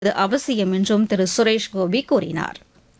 இது அவசியம் என்றும் திரு சுரேஷ் கோபி கூறினார்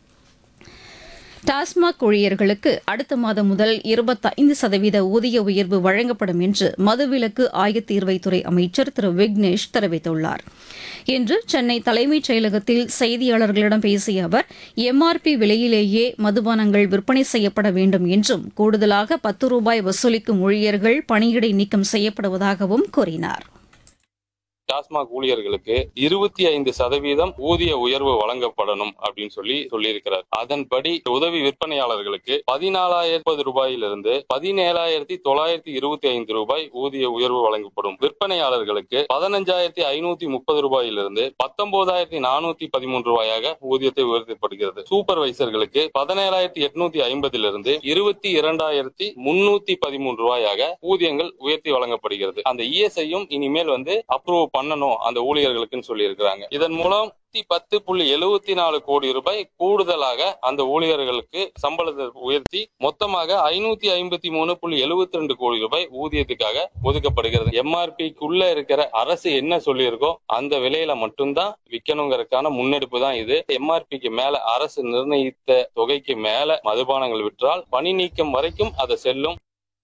டாஸ்மாக் ஊழியர்களுக்கு அடுத்த மாதம் முதல் இருபத்தைந்து சதவீத ஊதிய உயர்வு வழங்கப்படும் என்று மதுவிலக்கு ஆயத்தீர்வைத்துறை அமைச்சர் திரு விக்னேஷ் தெரிவித்துள்ளார் இன்று சென்னை தலைமைச் செயலகத்தில் செய்தியாளர்களிடம் பேசிய அவர் எம்ஆர்பி விலையிலேயே மதுபானங்கள் விற்பனை செய்யப்பட வேண்டும் என்றும் கூடுதலாக பத்து ரூபாய் வசூலிக்கும் ஊழியர்கள் பணியிடை நீக்கம் செய்யப்படுவதாகவும் கூறினார் டாஸ்மாக் ஊழியர்களுக்கு இருபத்தி ஐந்து சதவீதம் ஊதிய உயர்வு வழங்கப்படணும் அப்படின்னு சொல்லி சொல்லியிருக்கிறார் அதன்படி உதவி விற்பனையாளர்களுக்கு பதினாலாயிரத்தி ரூபாயிலிருந்து பதினேழாயிரத்தி தொள்ளாயிரத்தி இருபத்தி ஐந்து ரூபாய் ஊதிய உயர்வு வழங்கப்படும் விற்பனையாளர்களுக்கு பதினஞ்சாயிரத்தி ஐநூத்தி முப்பது ரூபாயிலிருந்து பத்தொன்பதாயிரத்தி நானூத்தி பதிமூன்று ரூபாயாக ஊதியத்தை உயர்த்தப்படுகிறது சூப்பர்வைசர்களுக்கு பதினேழாயிரத்தி எட்நூத்தி ஐம்பதிலிருந்து இருபத்தி இரண்டாயிரத்தி முன்னூத்தி பதிமூன்று ரூபாயாக ஊதியங்கள் உயர்த்தி வழங்கப்படுகிறது அந்த இஎஸ்ஐயும் இனிமேல் வந்து அப்ரூவ் பண்ணணும் அந்த ஊழியர்களுக்குன்னு சொல்லி இருக்கிறாங்க இதன் மூலம் பத்து புள்ளி எழுபத்தி நாலு கோடி ரூபாய் கூடுதலாக அந்த ஊழியர்களுக்கு சம்பளத்தை உயர்த்தி மொத்தமாக ஐநூத்தி ஐம்பத்தி மூணு புள்ளி எழுபத்தி ரெண்டு கோடி ரூபாய் ஊதியத்துக்காக ஒதுக்கப்படுகிறது எம்ஆர்பிக்குள்ள இருக்கிற அரசு என்ன சொல்லியிருக்கோ அந்த விலையில மட்டும்தான் விற்கணுங்கிறதுக்கான முன்னெடுப்பு தான் இது எம்ஆர்பிக்கு மேல அரசு நிர்ணயித்த தொகைக்கு மேல மதுபானங்கள் விற்றால் பணி நீக்கம் வரைக்கும் அதை செல்லும்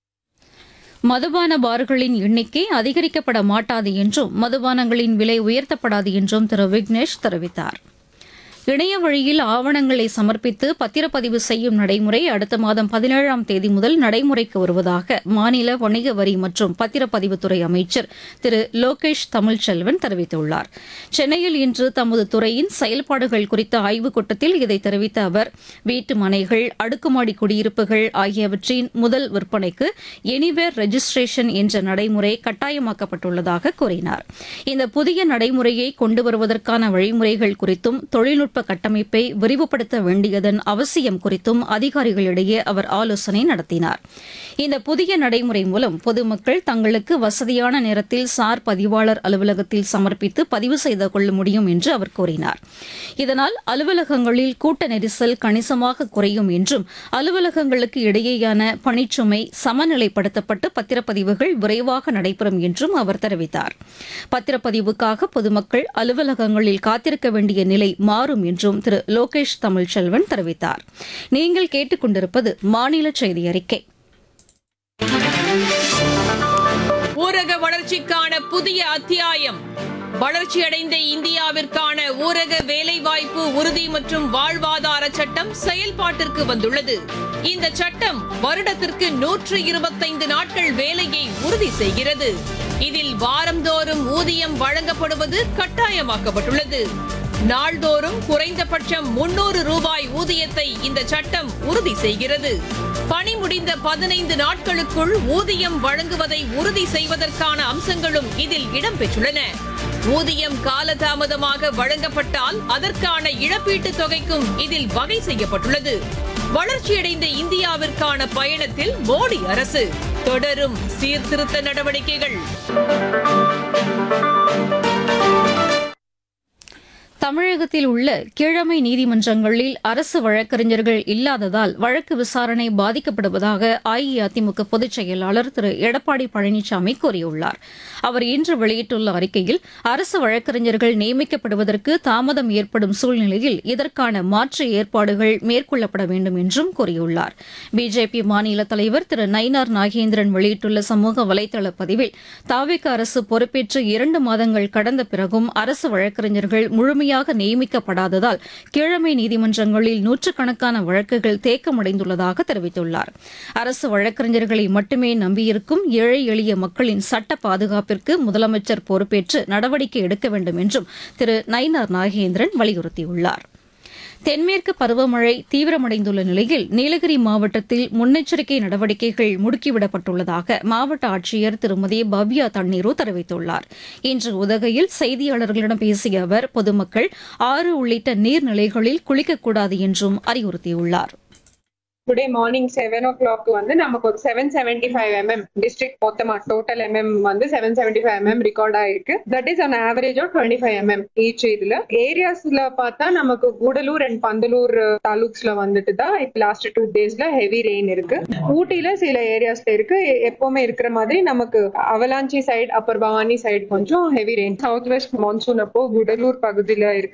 மதுபான பார்களின் எண்ணிக்கை அதிகரிக்கப்பட மாட்டாது என்றும் மதுபானங்களின் விலை உயர்த்தப்படாது என்றும் திரு விக்னேஷ் தெரிவித்தார் இணைய வழியில் ஆவணங்களை சமர்ப்பித்து பத்திரப்பதிவு செய்யும் நடைமுறை அடுத்த மாதம் பதினேழாம் தேதி முதல் நடைமுறைக்கு வருவதாக மாநில வணிக வரி மற்றும் பத்திரப்பதிவுத்துறை அமைச்சர் திரு லோகேஷ் தமிழ்ச்செல்வன் தெரிவித்துள்ளார் சென்னையில் இன்று தமது துறையின் செயல்பாடுகள் குறித்த ஆய்வுக் கூட்டத்தில் இதை தெரிவித்த அவர் வீட்டு மனைகள் அடுக்குமாடி குடியிருப்புகள் ஆகியவற்றின் முதல் விற்பனைக்கு எனிவேர் ரெஜிஸ்ட்ரேஷன் என்ற நடைமுறை கட்டாயமாக்கப்பட்டுள்ளதாக கூறினார் இந்த புதிய நடைமுறையை கொண்டு வருவதற்கான வழிமுறைகள் குறித்தும் தொழில்நுட்ப கட்டமைப்பை விரிவுபடுத்த வேண்டியதன் அவசியம் குறித்தும் அதிகாரிகளிடையே அவர் ஆலோசனை நடத்தினார் இந்த புதிய நடைமுறை மூலம் பொதுமக்கள் தங்களுக்கு வசதியான நேரத்தில் சார் பதிவாளர் அலுவலகத்தில் சமர்ப்பித்து பதிவு செய்து கொள்ள முடியும் என்று அவர் கூறினார் இதனால் அலுவலகங்களில் கூட்ட நெரிசல் கணிசமாக குறையும் என்றும் அலுவலகங்களுக்கு இடையேயான பணிச்சுமை சமநிலைப்படுத்தப்பட்டு பத்திரப்பதிவுகள் விரைவாக நடைபெறும் என்றும் அவர் தெரிவித்தார் பத்திரப்பதிவுக்காக பொதுமக்கள் அலுவலகங்களில் காத்திருக்க வேண்டிய நிலை மாறும் என்றும் திரு லோகேஷ் தமிழ்ச்செல்வன் தெரிவித்தார் நீங்கள் கேட்டுக்கொண்டிருப்பது மாநில செய்தி அறிக்கை ஊரக வளர்ச்சிக்கான புதிய அத்தியாயம் வளர்ச்சியடைந்த இந்தியாவிற்கான ஊரக வேலைவாய்ப்பு உறுதி மற்றும் வாழ்வாதார சட்டம் செயல்பாட்டிற்கு வந்துள்ளது இந்த சட்டம் வருடத்திற்கு நூற்று இருபத்தைந்து நாட்கள் வேலையை உறுதி செய்கிறது இதில் வாரந்தோறும் ஊதியம் வழங்கப்படுவது கட்டாயமாக்கப்பட்டுள்ளது நாள்தோறும் குறைந்தபட்சம் முன்னூறு ரூபாய் ஊதியத்தை இந்த சட்டம் உறுதி செய்கிறது பணி முடிந்த பதினைந்து நாட்களுக்குள் ஊதியம் வழங்குவதை உறுதி செய்வதற்கான அம்சங்களும் இதில் இடம்பெற்றுள்ளன ஊதியம் காலதாமதமாக வழங்கப்பட்டால் அதற்கான இழப்பீட்டுத் தொகைக்கும் இதில் வகை செய்யப்பட்டுள்ளது வளர்ச்சியடைந்த இந்தியாவிற்கான பயணத்தில் மோடி அரசு தொடரும் சீர்திருத்த நடவடிக்கைகள் தமிழகத்தில் உள்ள கீழமை நீதிமன்றங்களில் அரசு வழக்கறிஞர்கள் இல்லாததால் வழக்கு விசாரணை பாதிக்கப்படுவதாக அஇஅதிமுக பொதுச் செயலாளர் திரு எடப்பாடி பழனிசாமி கூறியுள்ளார் அவர் இன்று வெளியிட்டுள்ள அறிக்கையில் அரசு வழக்கறிஞர்கள் நியமிக்கப்படுவதற்கு தாமதம் ஏற்படும் சூழ்நிலையில் இதற்கான மாற்று ஏற்பாடுகள் மேற்கொள்ளப்பட வேண்டும் என்றும் கூறியுள்ளார் பிஜேபி மாநில தலைவர் திரு நயினார் நாகேந்திரன் வெளியிட்டுள்ள சமூக வலைதள பதிவில் தாவிக அரசு பொறுப்பேற்று இரண்டு மாதங்கள் கடந்த பிறகும் அரசு வழக்கறிஞர்கள் முழுமையாக நியமிக்கப்படாததால் கீழமை நீதிமன்றங்களில் நூற்றுக்கணக்கான வழக்குகள் தேக்கமடைந்துள்ளதாக தெரிவித்துள்ளார் அரசு வழக்கறிஞர்களை மட்டுமே நம்பியிருக்கும் ஏழை எளிய மக்களின் சட்ட பாதுகாப்பிற்கு முதலமைச்சர் பொறுப்பேற்று நடவடிக்கை எடுக்க வேண்டும் என்றும் திரு நயினார் நாகேந்திரன் வலியுறுத்தியுள்ளார் தென்மேற்கு பருவமழை தீவிரமடைந்துள்ள நிலையில் நீலகிரி மாவட்டத்தில் முன்னெச்சரிக்கை நடவடிக்கைகள் முடுக்கிவிடப்பட்டுள்ளதாக மாவட்ட ஆட்சியர் திருமதி பவ்யா தண்ணீரு தெரிவித்துள்ளார் இன்று உதகையில் செய்தியாளர்களிடம் பேசிய அவர் பொதுமக்கள் ஆறு உள்ளிட்ட நீர்நிலைகளில் குளிக்கக்கூடாது என்றும் அறிவுறுத்தியுள்ளார் today morning seven o'clock வந்து நமக்கு ஒரு seven seventy five MM district மொத்தமா டோட்டல் எம்எம் வந்து seven seventy five MM record ஆயிருக்கு that is on average of twenty five MM each இதுல ஏரியாஸ்ல பார்த்தா நமக்கு கூடலூர் அண்ட் பந்தலூர் தாலுக்ஸ்ல வந்துட்டு தான் இப்போ லாஸ்ட் டூ டேஸ்ல ஹெவி ரெயின் இருக்கு ஊட்டியில சில ஏரியாஸ்ல இருக்கு எ- எப்பவுமே இருக்கிற மாதிரி நமக்கு Avalanche side upper Bhavani side கொஞ்சம் heavy rain south west monsoon அப்போ கூடலூர் பகுதியில இருக்கு